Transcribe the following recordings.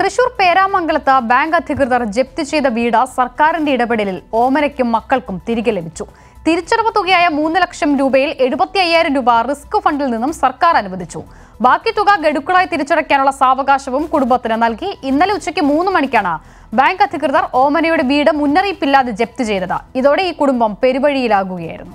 Thrissur പേരാമംഗലത്ത് bank അധികൃതർ ജപ്തി ചെയ്ത വീട് സർക്കാരിന്റെ ഇടപെടലിൽ ഓമനയ്ക്കും മക്കൾക്കും തിരികെ ലഭിച്ചു തിരിച്ചടവ് തുകയായ മൂന്ന് ലക്ഷം രൂപയിൽ എഴുപത്തി അയ്യായിരം രൂപ റിസ്ക് ഫണ്ടിൽ നിന്നും സർക്കാർ അനുവദിച്ചു ബാക്കി തുക ഗഡുക്കളായി തിരിച്ചടയ്ക്കാനുള്ള സാവകാശവും കുടുംബത്തിന് നൽകി ഇന്നലെ ഉച്ചയ്ക്ക് മൂന്ന് മണിക്കാണ് ബാങ്ക് അധികൃതർ ഓമനയുടെ വീട് മുന്നറിയിപ്പില്ലാതെ ജപ്തി ചെയ്തത് ഇതോടെ ഈ കുടുംബം പെരുവഴിയിലാകുകയായിരുന്നു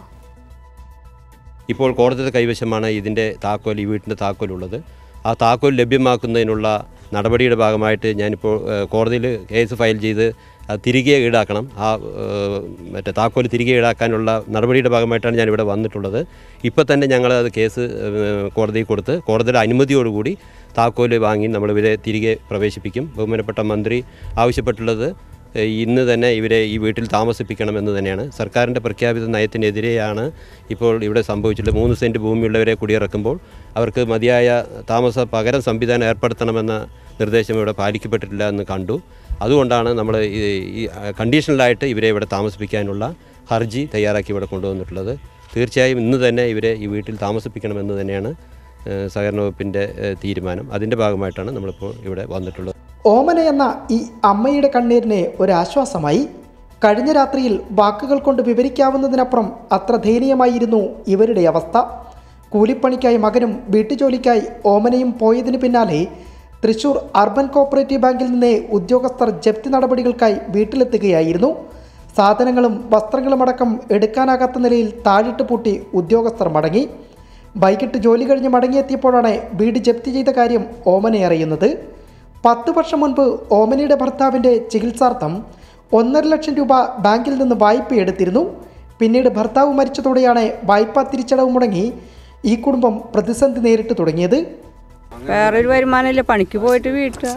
ഇപ്പോൾ കോടതിയുടെ കൈവശമാണ് ഇതിൻ്റെ താക്കോൽ ഈ വീട്ടിൻ്റെ താക്കോലുള്ളത് ആ താക്കോൽ ലഭ്യമാക്കുന്നതിനുള്ള നടപടിയുടെ ഭാഗമായിട്ട് ഞാനിപ്പോൾ ഏഹ്, കോടതിയിൽ കേസ് ഫയൽ ചെയ്ത് അത് തിരികെ ഈടാക്കണം ആ ഏഹ്, മറ്റേ താക്കോൽ തിരികെ ഈടാക്കാനുള്ള നടപടിയുടെ ഭാഗമായിട്ടാണ് ഞാനിവിടെ വന്നിട്ടുള്ളത് ഇപ്പോൾ തന്നെ ഞങ്ങൾ അത് കേസ് ഏഹ്, കോടതിയിൽ കൊടുത്ത് കോടതിയുടെ അനുമതിയോടുകൂടി താക്കോൽ വാങ്ങി നമ്മളിവരെ തിരികെ പ്രവേശിപ്പിക്കും ബഹുമാനപ്പെട്ട മന്ത്രി ആവശ്യപ്പെട്ടുള്ളത് ഏഹ് ഇന്ന് തന്നെ ഇവരെ ഈ വീട്ടിൽ താമസിപ്പിക്കണമെന്ന് തന്നെയാണ് സർക്കാരിൻ്റെ പ്രഖ്യാപിത നയത്തിനെതിരെയാണ് ഇപ്പോൾ ഇവിടെ സംഭവിച്ചിട്ടുള്ളത് മൂന്ന് സെൻറ്റ് ഭൂമിയുള്ളവരെ കുടിയിറക്കുമ്പോൾ അവർക്ക് മതിയായ താമസ പകരം സംവിധാനം ഏർപ്പെടുത്തണമെന്ന നിർദ്ദേശം ഇവിടെ പാലിക്കപ്പെട്ടിട്ടില്ല എന്ന് കണ്ടു അതുകൊണ്ടാണ് നമ്മൾ ഈ ഈ കണ്ടീഷണലായിട്ട് ഇവരെ ഇവിടെ താമസിപ്പിക്കാനുള്ള ഹർജി തയ്യാറാക്കി ഇവിടെ കൊണ്ടുവന്നിട്ടുള്ളത് തീർച്ചയായും ഇന്ന് തന്നെ ഇവരെ ഈ വീട്ടിൽ താമസിപ്പിക്കണമെന്ന് തന്നെയാണ് ഏഹ് സഹകരണ വകുപ്പിൻ്റെ ഏഹ് തീരുമാനം അതിൻ്റെ ഭാഗമായിട്ടാണ് നമ്മളിപ്പോൾ ഇവിടെ വന്നിട്ടുള്ളത് ഓമന എന്ന ഈ അമ്മയുടെ കണ്ണീരിന് ഒരാശ്വാസമായി കഴിഞ്ഞ രാത്രിയിൽ വാക്കുകൾ കൊണ്ട് വിവരിക്കാവുന്നതിനപ്പുറം അത്ര ദയനീയമായിരുന്നു ഇവരുടെ അവസ്ഥ കൂലിപ്പണിക്കായി മകനും വീട്ടുജോലിക്കായി ഓമനയും പോയതിന് പിന്നാലെ തൃശൂർ അർബൻ കോപ്പറേറ്റീവ് ബാങ്കിൽ നിന്ന് ഉദ്യോഗസ്ഥർ ജപ്തി നടപടികൾക്കായി വീട്ടിലെത്തുകയായിരുന്നു സാധനങ്ങളും വസ്ത്രങ്ങളും അടക്കം എടുക്കാനാകാത്ത നിലയിൽ താഴിട്ട് പൂട്ടി ഉദ്യോഗസ്ഥർ മടങ്ങി വൈകിട്ട് ജോലി കഴിഞ്ഞ് മടങ്ങിയെത്തിയപ്പോഴാണ് വീട് ജപ്തി ചെയ്ത കാര്യം ഓമനെ അറിയുന്നത് പത്ത് വർഷം മുൻപ് ഓമനയുടെ ഭർത്താവിൻ്റെ ചികിത്സാർത്ഥം ഒന്നര ലക്ഷം രൂപ ബാങ്കിൽ നിന്ന് വായ്പ എടുത്തിരുന്നു പിന്നീട് ഭർത്താവ് മരിച്ചതോടെയാണ് വായ്പാ തിരിച്ചടവ് മുടങ്ങി ഈ കുടുംബം പ്രതിസന്ധി നേരിട്ട് തുടങ്ങിയത് വേറൊരു വരുമാനമില്ല പണിക്ക് പോയിട്ട് വീട്ടുക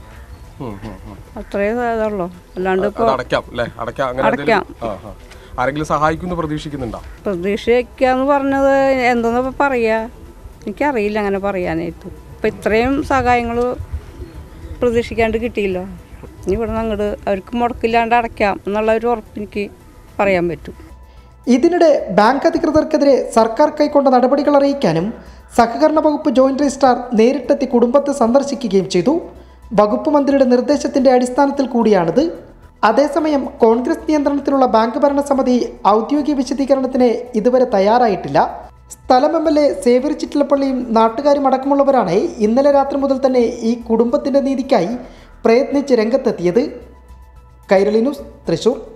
അത്രേ ഇതുള്ളൂ അല്ലാണ്ട് ഇപ്പോൾ അത് അടയ്ക്കാം അല്ലേ അടയ്ക്കാം അങ്ങനെ അടയ്ക്കാം. എന്തെങ്കിലും- ആ, ആ. ആരെങ്കിലും സഹായിക്കുമെന്ന് പ്രതീക്ഷിക്കുന്നുണ്ടോ പ്രതീക്ഷിക്കാന്ന് പറഞ്ഞത് എന്തെന്ന് ഇപ്പം പറയാ എനിക്കറിയില്ല അങ്ങനെ പറയാനായിട്ട് ഇപ്പം ഇത്രയും സഹായങ്ങൾ പ്രതീക്ഷിക്കാണ്ട് കിട്ടിയില്ലോ ഇനി ഇവിടെ നിന്ന് അങ്ങോട്ട് അവർക്ക് മുടക്കില്ലാണ്ട് അടയ്ക്കാം എന്നുള്ള ഒരു ഉറപ്പ് എനിക്ക് പറയാൻ പറ്റും ഇതിനിടെ ബാങ്ക് അധികൃതർക്കെതിരെ സർക്കാർ കൈക്കൊണ്ട നടപടികൾ അറിയിക്കാനും സഹകരണ വകുപ്പ് ജോയിന്റ് രജിസ്ട്രാർ നേരിട്ടെത്തി കുടുംബത്തെ സന്ദർശിക്കുകയും ചെയ്തു വകുപ്പ് മന്ത്രിയുടെ നിർദ്ദേശത്തിന്റെ അടിസ്ഥാനത്തിൽ കൂടിയാണിത് അതേസമയം കോൺഗ്രസ് നിയന്ത്രണത്തിലുള്ള ബാങ്ക് ഭരണസമിതി ഔദ്യോഗിക വിശദീകരണത്തിന് ഇതുവരെ തയ്യാറായിട്ടില്ല സ്ഥലം എം എൽ എ സേവ്യർ ചിറ്റിലപ്പള്ളിയും നാട്ടുകാരും അടക്കമുള്ളവരാണ് ഇന്നലെ രാത്രി മുതൽ തന്നെ ഈ കുടുംബത്തിന്റെ നീതിക്കായി പ്രയത്നിച്ച് രംഗത്തെത്തിയത് കൈരളി ന്യൂസ് തൃശൂർ